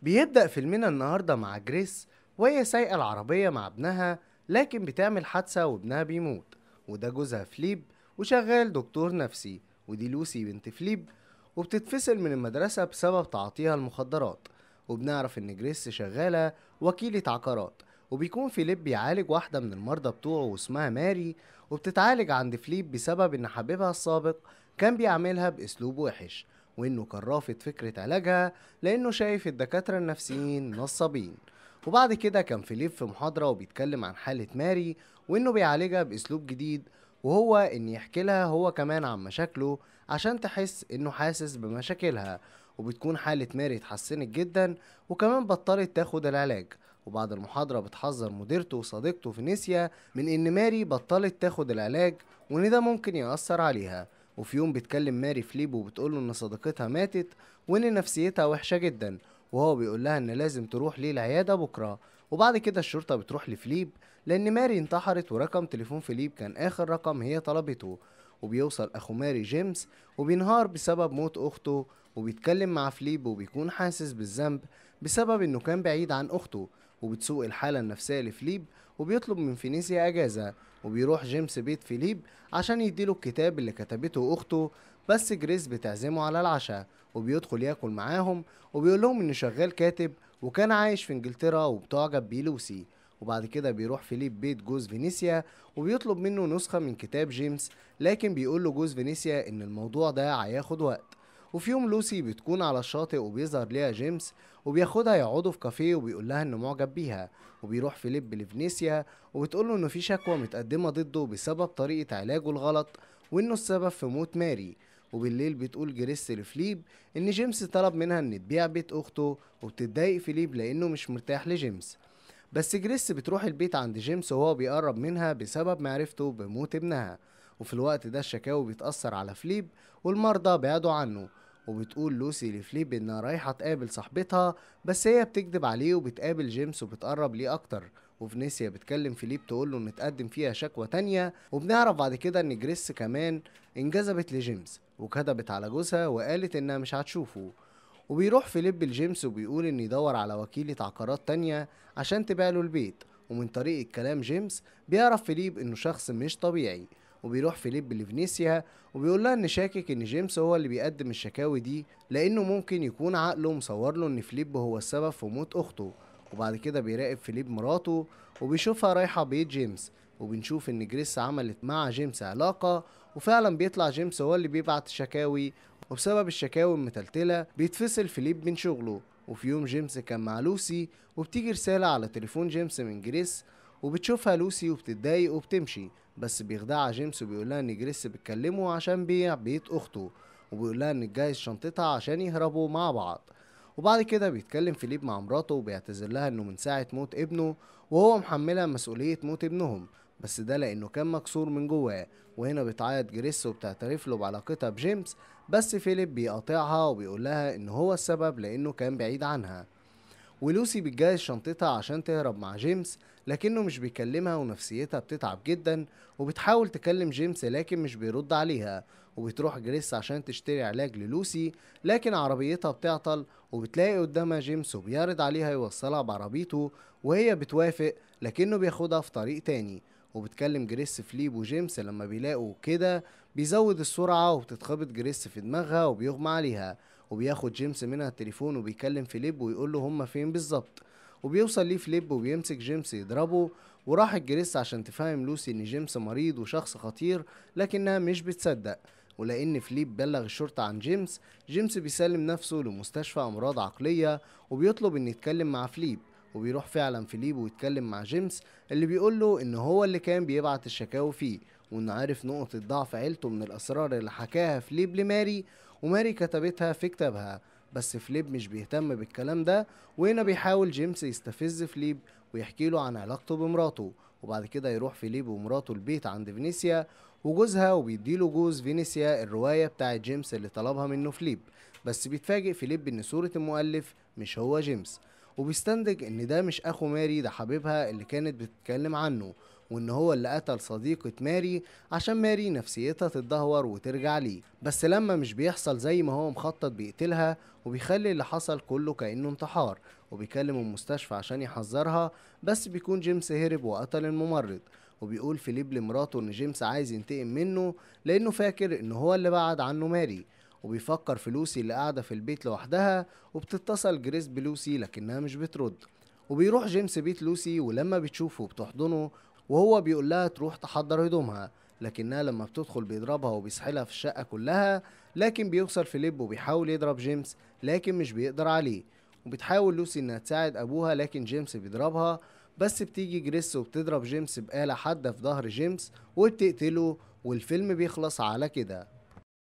بيبدأ فيلمنا النهاردة مع جريس وهي سايقة العربية مع ابنها لكن بتعمل حادثة وابنها بيموت وده جوزها فليب وشغال دكتور نفسي ودي لوسي بنت فليب وبتتفصل من المدرسة بسبب تعاطيها المخدرات وبنعرف إن جريس شغالة وكيلة عقارات وبيكون فيليب بيعالج واحدة من المرضى بتوعه واسمها ماري وبتتعالج عند فليب بسبب إن حبيبها السابق كان بيعملها بأسلوب وحش وإنه كان رافض فكرة علاجها لأنه شايف الدكاترة النفسيين نصابين وبعد كده كان فيليب في محاضرة وبيتكلم عن حالة ماري وإنه بيعالجها بأسلوب جديد وهو إن يحكي لها هو كمان عن مشاكله عشان تحس إنه حاسس بمشاكلها وبتكون حالة ماري اتحسنت جدا وكمان بطلت تاخد العلاج وبعد المحاضرة بتحذر مديرته وصديقته فينيسيا من إن ماري بطلت تاخد العلاج وإن ده ممكن يأثر عليها وفي يوم بتكلم ماري فليب وبتقوله إن صديقتها ماتت وإن نفسيتها وحشة جدا وهو بيقول لها إن لازم تروح ليه العيادة بكرة وبعد كده الشرطة بتروح لفليب لأن ماري انتحرت ورقم تليفون فليب كان آخر رقم هي طلبته وبيوصل أخو ماري جيمس وبينهار بسبب موت أخته وبيتكلم مع فليب وبيكون حاسس بالذنب بسبب إنه كان بعيد عن أخته وبتسوء الحالة النفسية لفليب وبيطلب من فينيسيا أجازة وبيروح جيمس بيت فيليب عشان يديله الكتاب اللي كتبته أخته بس جريس بتعزمه على العشاء وبيدخل ياكل معاهم وبيقول لهم إنه شغال كاتب وكان عايش في إنجلترا وبتعجب بيه لوسي وبعد كده بيروح فيليب بيت جوز فينيسيا وبيطلب منه نسخة من كتاب جيمس لكن بيقول له جوز فينيسيا إن الموضوع ده هياخد وقت وفي يوم لوسي بتكون على الشاطئ وبيظهر ليها جيمس وبياخدها يقعدوا في كافيه وبيقول لها انه معجب بيها وبيروح فيليب لفينيسيا وبتقول له انه في شكوى متقدمه ضده بسبب طريقه علاجه الغلط وانه السبب في موت ماري وبالليل بتقول جريس لفليب ان جيمس طلب منها ان تبيع بيت اخته وبتتضايق فيليب لانه مش مرتاح لجيمس بس جريس بتروح البيت عند جيمس وهو بيقرب منها بسبب معرفته بموت ابنها وفي الوقت ده الشكاوي بتأثر على فليب والمرضى بعدوا عنه وبتقول لوسي لفليب انها رايحة تقابل صاحبتها بس هي بتكذب عليه وبتقابل جيمس وبتقرب ليه اكتر وفينيسيا بتكلم فيليب تقول له ان تقدم فيها شكوى تانية وبنعرف بعد كده ان جريس كمان انجذبت لجيمس وكذبت على جوزها وقالت انها مش هتشوفه وبيروح فيليب لجيمس وبيقول ان يدور على وكيلة عقارات تانية عشان تبيع له البيت ومن طريقة كلام جيمس بيعرف فيليب انه شخص مش طبيعي وبيروح فيليب لفينيسيا وبيقول لها ان شاكك ان جيمس هو اللي بيقدم الشكاوي دي لانه ممكن يكون عقله مصور له ان فيليب هو السبب في موت اخته وبعد كده بيراقب فيليب مراته وبيشوفها رايحة بيت جيمس وبنشوف ان جريس عملت مع جيمس علاقة وفعلا بيطلع جيمس هو اللي بيبعت الشكاوي وبسبب الشكاوي المتلتلة بيتفصل فيليب من شغله وفي يوم جيمس كان مع لوسي وبتيجي رسالة على تليفون جيمس من جريس وبتشوفها لوسي وبتتضايق وبتمشي بس بيخدعها جيمس وبيقول لها ان جريس بتكلمه عشان بيع بيت اخته وبيقول لها ان تجهز شنطتها عشان يهربوا مع بعض وبعد كده بيتكلم فيليب مع مراته وبيعتذر لها انه من ساعة موت ابنه وهو محملها مسؤولية موت ابنهم بس ده لانه كان مكسور من جواه وهنا بتعيط جريس وبتعترف له بعلاقتها بجيمس بس فيليب بيقاطعها وبيقول لها ان هو السبب لانه كان بعيد عنها ولوسي بتجهز شنطتها عشان تهرب مع جيمس لكنه مش بيكلمها ونفسيتها بتتعب جدا وبتحاول تكلم جيمس لكن مش بيرد عليها وبتروح جريس عشان تشتري علاج للوسي لكن عربيتها بتعطل وبتلاقي قدامها جيمس وبيعرض عليها يوصلها بعربيته وهي بتوافق لكنه بياخدها في طريق تاني وبتكلم جريس فليب وجيمس لما بيلاقوا كده بيزود السرعة وبتتخبط جريس في دماغها وبيغمى عليها وبياخد جيمس منها التليفون وبيكلم فيليب ويقول له هما فين بالظبط وبيوصل ليه فليب وبيمسك جيمس يضربه وراحت جريس عشان تفهم لوسي ان جيمس مريض وشخص خطير لكنها مش بتصدق ولان فليب بلغ الشرطة عن جيمس جيمس بيسلم نفسه لمستشفى امراض عقلية وبيطلب ان يتكلم مع فليب وبيروح فعلا فيليب ويتكلم مع جيمس اللي بيقول له ان هو اللي كان بيبعت الشكاوي فيه وانه عارف نقطة ضعف عيلته من الاسرار اللي حكاها فليب لماري وماري كتبتها في كتابها بس فليب مش بيهتم بالكلام ده وهنا بيحاول جيمس يستفز فليب ويحكي له عن علاقته بمراته وبعد كده يروح فيليب ومراته البيت عند فينيسيا وجوزها وبيديله جوز فينيسيا الرواية بتاعت جيمس اللي طلبها منه فليب بس بيتفاجئ فيليب ان صورة المؤلف مش هو جيمس وبيستنتج ان ده مش اخو ماري ده حبيبها اللي كانت بتتكلم عنه وإن هو اللي قتل صديقة ماري عشان ماري نفسيتها تتدهور وترجع ليه بس لما مش بيحصل زي ما هو مخطط بيقتلها وبيخلي اللي حصل كله كأنه انتحار وبيكلم المستشفى عشان يحذرها بس بيكون جيمس هرب وقتل الممرض وبيقول فيليب لمراته ان جيمس عايز ينتقم منه لانه فاكر ان هو اللي بعد عنه ماري وبيفكر في لوسي اللي قاعدة في البيت لوحدها وبتتصل جريس بلوسي لكنها مش بترد وبيروح جيمس بيت لوسي ولما بتشوفه بتحضنه وهو بيقول لها تروح تحضر هدومها لكنها لما بتدخل بيضربها وبيسحلها في الشقة كلها لكن بيوصل فيليب وبيحاول يضرب جيمس لكن مش بيقدر عليه وبتحاول لوسي انها تساعد ابوها لكن جيمس بيضربها بس بتيجي جريس وبتضرب جيمس بآلة حادة في ظهر جيمس وبتقتله والفيلم بيخلص على كده